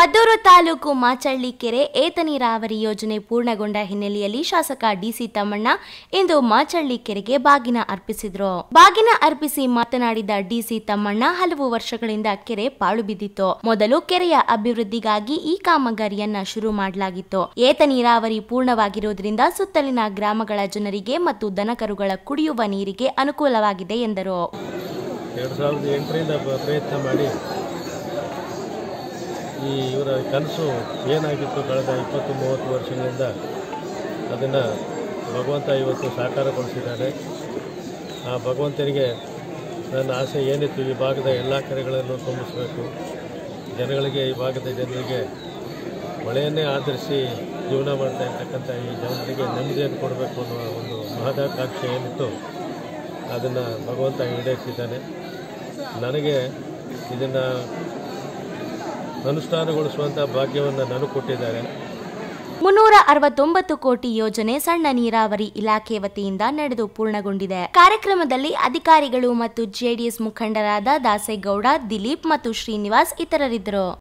ಮದ್ದೂರು ತಾಲೂಕು ಮಾಚಳ್ಳಿ ಕೆರೆ ಏತ ನೀರಾವರಿ ಯೋಜನೆ ಪೂರ್ಣಗೊಂಡ ಹಿನ್ನೆಲೆಯಲ್ಲಿ ಶಾಸಕ ಡಿಸಿ ತಮ್ಮಣ್ಣ ಇಂದು ಮಾಚಳ್ಳಿ ಕೆರೆಗೆ ಬಾಗಿನ ಅರ್ಪಿಸಿದ್ರು ಬಾಗಿನ ಅರ್ಪಿಸಿ ಮಾತನಾಡಿದ ಡಿಸಿ ತಮ್ಮಣ್ಣ ಹಲವು ವರ್ಷಗಳಿಂದ ಕೆರೆ ಪಾಳು ಬಿದ್ದಿತ್ತು ಮೊದಲು ಕೆರೆಯ ಅಭಿವೃದ್ಧಿಗಾಗಿ ಈ ಕಾಮಗಾರಿಯನ್ನ ಶುರು ಮಾಡಲಾಗಿತ್ತು ಏತ ನೀರಾವರಿ ಪೂರ್ಣವಾಗಿರುವುದರಿಂದ ಸುತ್ತಲಿನ ಗ್ರಾಮಗಳ ಜನರಿಗೆ ಮತ್ತು ದನಕರುಗಳ ಕುಡಿಯುವ ನೀರಿಗೆ ಅನುಕೂಲವಾಗಿದೆ ಎಂದರು ಎರಡು ಸಾವಿರದ ಎಂಟರಿಂದ ಬ- ಪ್ರಯತ್ನ ಮಾಡಿ ಈ ಇವರ ಕನಸು ಏನಾಗಿತ್ತು ಕಳೆದ ಇಪ್ಪತ್ತು ಮೂವತ್ತು ವರ್ಷಗಳಿಂದ ಅದನ್ನು ಭಗವಂತ ಇವತ್ತು ಸಾಕಾರಗೊಳಿಸಿದ್ದಾರೆ ಆ ಭಗವಂತನಿಗೆ ನನ್ನ ಆಸೆ ಏನಿತ್ತು ಈ ಭಾಗದ ಎಲ್ಲ ಕೆರೆಗಳನ್ನು ತುಂಬಿಸಬೇಕು ಜನಗಳಿಗೆ ಈ ಭಾಗದ ಜನರಿಗೆ ಮಳೆಯನ್ನೇ ಆಧರಿಸಿ ಜೀವನ ಮಾಡ್ತಾ ಇರ್ತಕ್ಕಂಥ ಈ ಜನರಿಗೆ ನೆಮ್ಮದಿಯನ್ನು ಕೊಡಬೇಕು ಅನ್ನುವ ಒಂದು ಮಹದಾಕಾಂಕ್ಷೆ ಏನಿತ್ತು ಅದನ್ನು ಭಗವಂತ ಈಡೇರಿಸಿದ್ದಾನೆ ನನಗೆ ಇದನ್ನು ಅನುಷ್ಠಾನಗೊಳಿಸುವಂಥ ಭಾಗ್ಯವನ್ನು ನನಗೆ ಕೊಟ್ಟಿದ್ದಾರೆ ಮುನ್ನೂರ ಅರವತ್ತೊಂಬತ್ತು ಕೋಟಿ ಯೋಜನೆ ಸಣ್ಣ ನೀರಾವರಿ ಇಲಾಖೆ ವತಿಯಿಂದ ನಡೆದು ಪೂರ್ಣಗೊಂಡಿದೆ ಕಾರ್ಯಕ್ರಮದಲ್ಲಿ ಅಧಿಕಾರಿಗಳು ಮತ್ತು ಜೆಡಿಎಸ್ ಮುಖಂಡರಾದ ದಾಸೇಗೌಡ ದಿಲೀಪ್ ಮತ್ತು ಶ್ರೀನಿವಾಸ್ ಇತರರಿದ್ದರು